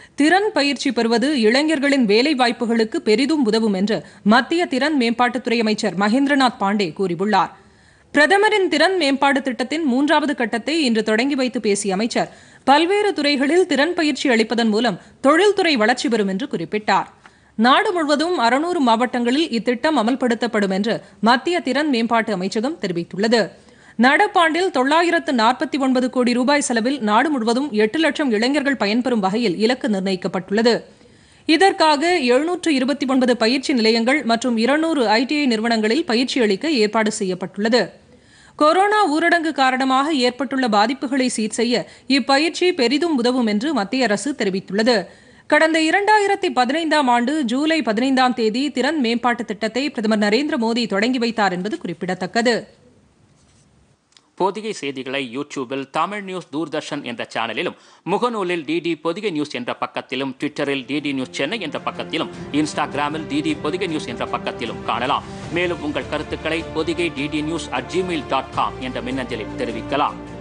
திறன் பயிற்சி பெறுவது இளைஞர்களின் வேலை வாய்ப்புகளுக்கு பெரிதும் உதவும் என்று மத்திய திறன் மேம்பாட்டுத்துறை அமைச்சர் மகேந்திரநாத் பாண்டே கூறியுள்ளார் பிரதமரின் திறன் மேம்பாடு திட்டத்தின் மூன்றாவது கட்டத்தை இன்று தொடங்கி வைத்து பேசிய அமைச்சர் பல்வேறு துறைகளில் திறன் பயிற்சி அளிப்பதன் மூலம் தொழில்துறை வளர்ச்சி பெறும் என்று குறிப்பிட்டார் நாடு முழுவதும் அறுநூறு மாவட்டங்களில் இத்திட்டம் அமல்படுத்தப்படும் என்று மத்திய திறன் மேம்பாட்டு அமைச்சகம் தெரிவித்துள்ளது நடப்பாண்டில் தொள்ளாயிரத்து நாற்பத்தி ஒன்பது கோடி ரூபாய் செலவில் நாடு முழுவதும் எட்டு லட்சம் இளைஞர்கள் பயன்பெறும் வகையில் இலக்கு நிர்ணயிக்கப்பட்டுள்ளது இதற்காக எழுநூற்று இருபத்தி ஒன்பது பயிற்சி நிலையங்கள் மற்றும் இருநூறு ஐடிஐ நிறுவனங்களில் பயிற்சி அளிக்க ஏற்பாடு செய்யப்பட்டுள்ளது கொரோனா ஊரடங்கு காரணமாக ஏற்பட்டுள்ள பாதிப்புகளை சீர் செய்ய இப்பயிற்சி பெரிதும் உதவும் என்று மத்திய அரசு தெரிவித்துள்ளது கடந்த இரண்டாயிரத்தி பதினைந்தாம் ஆண்டு ஜூலை பதினைந்தாம் தேதி திறன் மேம்பாட்டு திட்டத்தை பிரதமர் நரேந்திர மோடி தொடங்கி வைத்தார் என்பது குறிப்பிடத்தக்கது பொதிகை செய்திகளை யூடியூபில் தமிழ் நியூஸ் தூர்தர்ஷன் என்ற சேனலிலும் முகநூலில் டிடி பொதிகை நியூஸ் என்ற பக்கத்திலும் ட்விட்டரில் டிடி நியூஸ் சென்னை என்ற பக்கத்திலும் இன்ஸ்டாகிராமில் டிடி பொதிகை நியூஸ் என்ற பக்கத்திலும் காணலாம் மேலும் உங்கள் கருத்துக்களை Podhigai DD news at Gmail dot com என்ற மின்னஞ்சலில் தெரிவிக்கலாம்